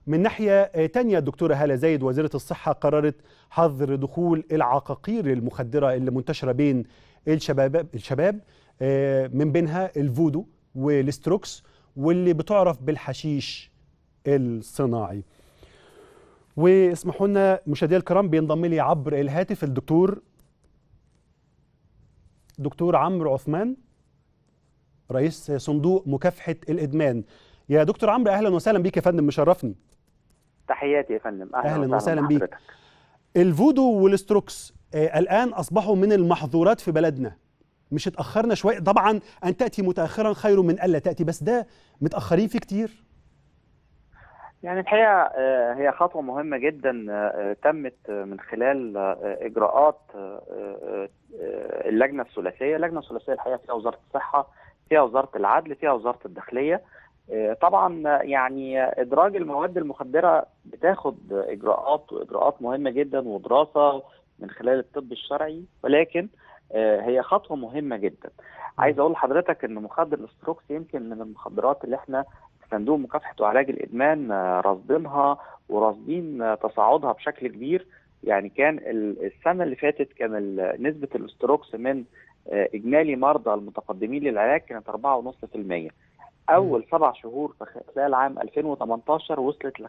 من ناحية تانية الدكتورة هالة زايد وزيرة الصحة قررت حظر دخول العقاقير المخدرة اللي منتشرة بين الشباب الشباب من بينها الفودو والستروكس واللي بتعرف بالحشيش الصناعي واسمحوا لنا مشاهدينا الكرام بينضم لي عبر الهاتف الدكتور دكتور عمرو عثمان رئيس صندوق مكافحة الإدمان يا دكتور عمرو أهلا وسهلا بيك يا فندم مشرفني تحياتي يا فندم أهلا, أهلا وسهلا بيك الفودو والستروكس آه الآن أصبحوا من المحظورات في بلدنا مش اتأخرنا شوية طبعا أن تأتي متأخرا خير من ألا تأتي بس ده متأخرين فيه كتير يعني الحقيقة هي خطوة مهمة جدا تمت من خلال إجراءات اللجنة الثلاثية، اللجنة الثلاثية الحقيقة فيها وزارة الصحة، فيها وزارة العدل، فيها وزارة الداخلية. طبعا يعني إدراج المواد المخدرة بتاخد إجراءات وإجراءات مهمة جدا ودراسة من خلال الطب الشرعي ولكن هي خطوة مهمة جدا. عايز أقول لحضرتك إن مخدر الاستروكس يمكن من المخدرات اللي إحنا صندوق مكافحه وعلاج الادمان راصدينها وراصدين تصاعدها بشكل كبير يعني كان السنه اللي فاتت كان نسبه الاستروكس من اجمالي مرضى المتقدمين للعلاج كانت 4.5% اول سبع شهور في خلال عام 2018 وصلت ل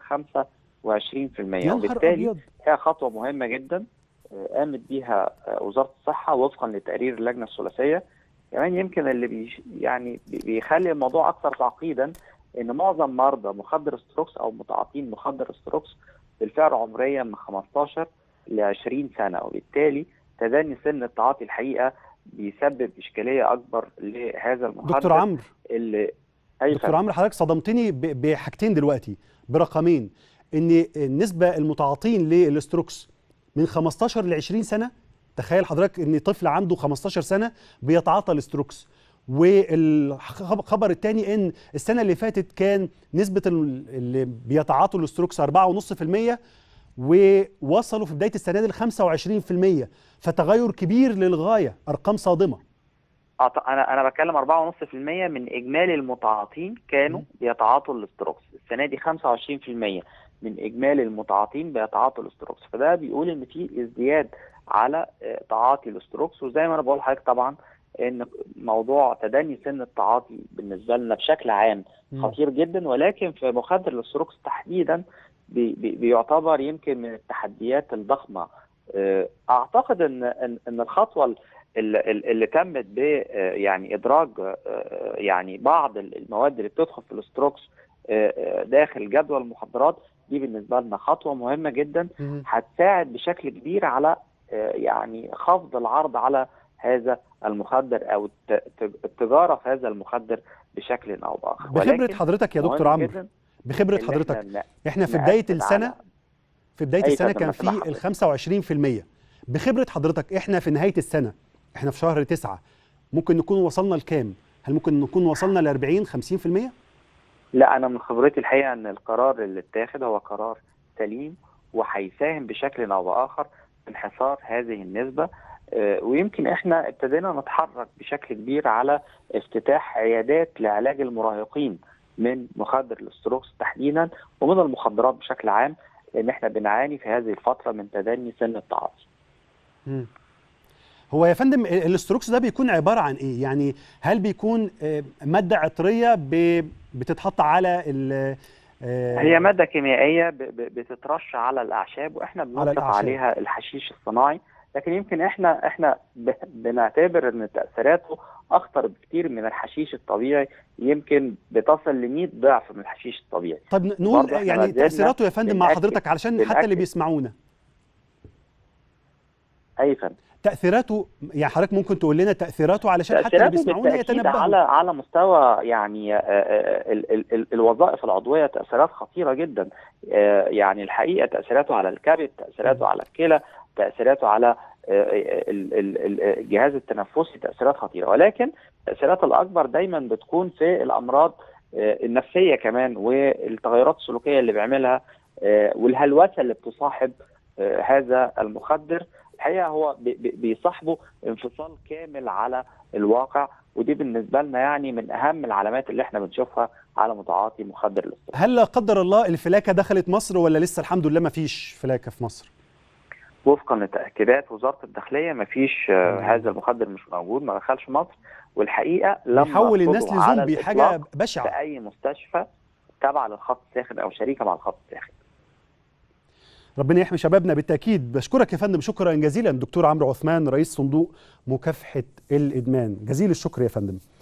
25% وبالتالي هي خطوه مهمه جدا قامت بيها وزاره الصحه وفقا لتقرير اللجنه الثلاثيه كمان يمكن اللي بي يعني بيخلي الموضوع اكثر تعقيدا ان معظم مرضى مخدر ستروكس او متعاطين مخدر ستروكس بالفعل عمريا من 15 ل 20 سنه وبالتالي تدني سن التعاطي الحقيقه بيسبب اشكاليه اكبر لهذا المخدر دكتور عمرو اللي أي دكتور عمرو حضرتك صدمتني بحاجتين دلوقتي برقمين ان النسبه المتعاطين للستروكس من 15 ل 20 سنه تخيل حضرتك ان طفل عنده 15 سنه بيتعاطى الستروكس والخبر الثاني ان السنه اللي فاتت كان نسبه اللي بيتعاطوا الستروكس 4.5% ووصلوا في بدايه السنه دي ل 25% فتغير كبير للغايه ارقام صادمه انا انا بتكلم 4.5% من اجمالي المتعاطين كانوا بيتعاطوا الاستروكس السنه دي 25% من اجمالي المتعاطين بيتعاطوا الاستروكس فده بيقول ان في ازدياد على تعاطي الاستروكس وزي ما انا بقول لحضرتك طبعا ان موضوع تدني سن التعاطي بالنسبه لنا بشكل عام خطير جدا ولكن في مخدر الاستروكس تحديدا بي بي بيعتبر يمكن من التحديات الضخمه اعتقد ان ان, إن الخطوه اللي, اللي تمت ب يعني ادراج يعني بعض المواد اللي بتدخل في الاستروكس داخل جدول المخدرات دي بالنسبه لنا خطوه مهمه جدا هتساعد بشكل كبير على يعني خفض العرض على هذا المخدر او التجاره في هذا المخدر بشكل او باخر بخبره حضرتك يا دكتور عمرو بخبره حضرتك احنا, احنا في بدايه السنه في بدايه السنه كان في ال 25% بخبره حضرتك احنا في نهايه السنه احنا في شهر تسعة ممكن نكون وصلنا لكام هل ممكن نكون وصلنا ل 40 50% لا انا من خبرتي الحقيقه ان القرار اللي اتاخد هو قرار سليم وهيساهم بشكل او باخر في انحصار هذه النسبه ويمكن احنا ابتدينا نتحرك بشكل كبير على افتتاح عيادات لعلاج المراهقين من مخدر الاستروكس تحديدا ومن المخدرات بشكل عام لان احنا بنعاني في هذه الفتره من تدني سن التعاطي. هو يا فندم الاستروكس ده بيكون عباره عن ايه؟ يعني هل بيكون ماده عطريه بتتحط على هي ماده كيميائيه بتترش على الاعشاب واحنا بنطلق على عليها الحشيش الصناعي لكن يمكن احنا احنا بنعتبر ان تاثيراته اخطر بكتير من الحشيش الطبيعي يمكن بتصل ل 100 ضعف من الحشيش الطبيعي طب نقول يعني تاثيراته يا فندم مع حضرتك علشان حتى اللي بيسمعونا اي فندم تاثيراته يعني حضرتك ممكن تقول لنا تاثيراته علشان حتى اللي بيسمعونا يتنبهوا على على مستوى يعني ال ال ال الوظائف العضويه تاثيرات خطيره جدا يعني الحقيقه تاثيراته على الكبد تاثيراته على الكلى تاثيراته على الجهاز التنفسي تاثيرات خطيره ولكن التاثيرات الاكبر دايما بتكون في الامراض النفسيه كمان والتغيرات السلوكيه اللي بيعملها والهلوسه اللي بتصاحب هذا المخدر الحقيقه هو بيصاحبه انفصال كامل على الواقع ودي بالنسبه لنا يعني من اهم العلامات اللي احنا بنشوفها على متعاطي مخدر الاستروكس هل لا قدر الله الفلاكه دخلت مصر ولا لسه الحمد لله ما فيش فلاكه في مصر وفقا لتاكيدات وزاره الداخليه ما فيش هذا المخدر مش موجود ما دخلش مصر والحقيقه لم بيحول الناس نرفضه على لزومبي الإطلاق حاجه بشعه في اي مستشفى تابعه للخط الساخن او شريكه مع الخط الساخن ربنا يحمي شبابنا بالتاكيد بشكرك يا فندم شكرا جزيلا دكتور عمرو عثمان رئيس صندوق مكافحه الادمان جزيل الشكر يا فندم